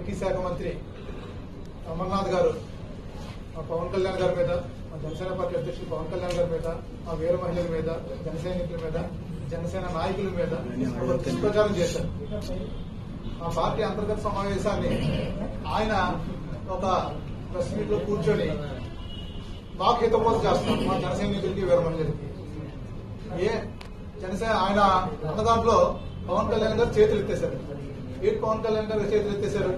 IT శాఖ మంత్రి అమర్నాథ్ గారు మా పవన్ కళ్యాణ్ గారి మీద మా జనసేన పార్టీ అధ్యక్షులు పవన్ కళ్యాణ్ గారి మీద మా వీర మహిళల మీద జన సైనికుల మీద జనసేన నాయకుల మీద ఒక దుష్ప్రచారం చేశారు మా పార్టీ అంతర్గత సమావేశాన్ని ఆయన ఒక ప్రెస్ మీట్ లో కూర్చొని మాకు హితబోధ చేస్తాం మా జన సైనికులకి వీర మహిళలకి ఏ జనసేన ఆయన అన్న దాంట్లో పవన్ కళ్యాణ్ గారు చేతులు ఎత్తేశారు ఏంటి పవన్ కళ్యాణ్ గారు చేతులు ఎత్తేశారు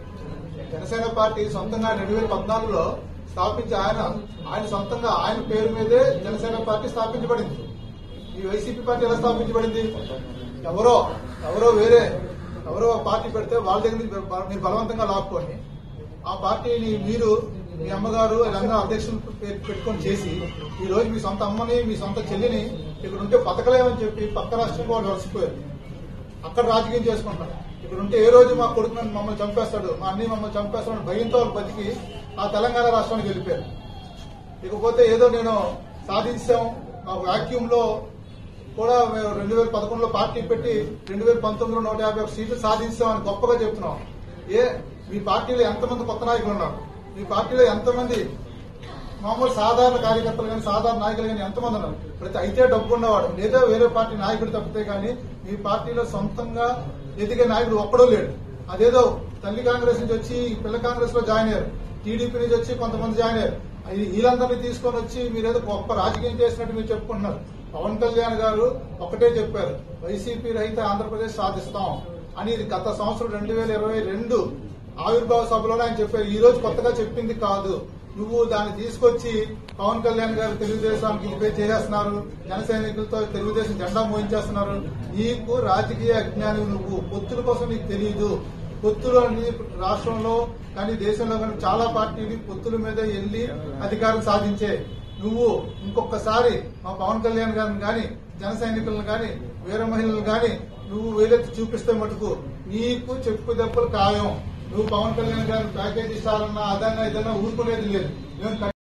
జనసేన పార్టీ సొంతంగా రెండు వేల పద్నాలుగులో స్థాపించి ఆయన ఆయన సొంతంగా ఆయన పేరు మీదే జనసేన పార్టీ స్థాపించబడింది ఈ వైసీపీ పార్టీ ఎలా స్థాపించబడింది ఎవరో ఎవరో వేరే ఎవరో పార్టీ పెడితే వాళ్ళ దగ్గర నుంచి మీరు బలవంతంగా లాక్కొని ఆ పార్టీని మీరు మీ అమ్మగారు రంగ అధ్యక్షులు పె- పెట్టుకొని చేసి ఈ రోజు మీ సొంత అమ్మని మీ సొంత చెల్లిని ఇక్కడ ఉంటే బతకలేమని చెప్పి పక్క రాష్ట్రంలో వాళ్ళు వలసిపోయారు అక్కడ రాజకీయం చేసుకుంటారు ఇక్కడ ఉంటే ఏ రోజు మా కొడుకు నన్ను మమ్మల్ని చంపేస్తాడు మా అన్ని మమ్మల్ని చంపేస్తాడు భయంతో వాళ్ళు బతికి ఆ తెలంగాణ రాష్ట్రానికి వెళ్ళిపోయారు ఇకపోతే ఏదో నేను సాధించాం మా వాక్యూమ్ లో కూడా మేము రెండు వేల పదకొండులో పార్టీ పెట్టి రెండు వేల పంతొమ్మిదిలో నూట యాభై ఒక సీట్లు సాధించామని గొప్పగా చెప్తున్నాం ఏ మీ పార్టీలో ఎంతమంది కొత్త నాయకులు ఉన్నారు మీ పార్టీలో ఎంతమంది మామూలు సాధారణ కార్యకర్తలు కానీ సాధారణ నాయకులు కానీ ఎంతమంది ఉన్నారు ప్రతి అయితే డబ్బు ఉన్నవాడు లేదా వేరే పార్టీ నాయకుడు తప్పితే కానీ మీ పార్టీలో సొంతంగా ఎదిగే నాయకుడు ఒక్కడూ లేడు అదేదో తల్లి కాంగ్రెస్ నుంచి వచ్చి పిల్ల కాంగ్రెస్ లో జాయిన్ అయ్యారు టీడీపీ నుంచి వచ్చి కొంతమంది జాయిన్ అయ్యారు ఈ- వీళ్ళందరినీ తీసుకొని వచ్చి మీరేదో గొప్ప రాజకీయం చేసినట్టు మీరు చెప్పుకుంటున్నారు పవన్ కళ్యాణ్ గారు ఒకటే చెప్పారు వైసీపీ రహిత ఆంధ్రప్రదేశ్ సాధిస్తాం అని ఇది గత సంవత్సరం రెండు వేల ఇరవై రెండు ఆవిర్భావ సభలోనే ఆయన చెప్పారు ఈ రోజు కొత్తగా చెప్పింది కాదు నువ్వు దాన్ని తీసుకొచ్చి పవన్ కళ్యాణ్ గారు తెలుగుదేశానికి ఇపే చేసేస్తున్నారు జన సైనికులతో తెలుగుదేశం జెండా మోయించేస్తున్నారు నీకు రాజకీయ అజ్ఞాని నువ్వు పొత్తుల కోసం నీకు తెలియదు పొత్తులు అనేది రాష్ట్రంలో కానీ దేశంలో కానీ చాలా పార్టీలు పొత్తుల మీద వెళ్లి అధికారం సాధించే నువ్వు ఇంకొకసారి మా పవన్ కళ్యాణ్ గారిని కానీ జన సైనికులను కానీ వీర మహిళలను కానీ నువ్వు వేలెత్తి చూపిస్తే మటుకు నీకు చెప్పు దెబ్బలు ఖాయం నువ్వు పవన్ కళ్యాణ్ గారిని ప్యాకేజ్ ఇస్తారన్నా అదన్నా ఇదన్నా ఊరుకునేది లేదు మేము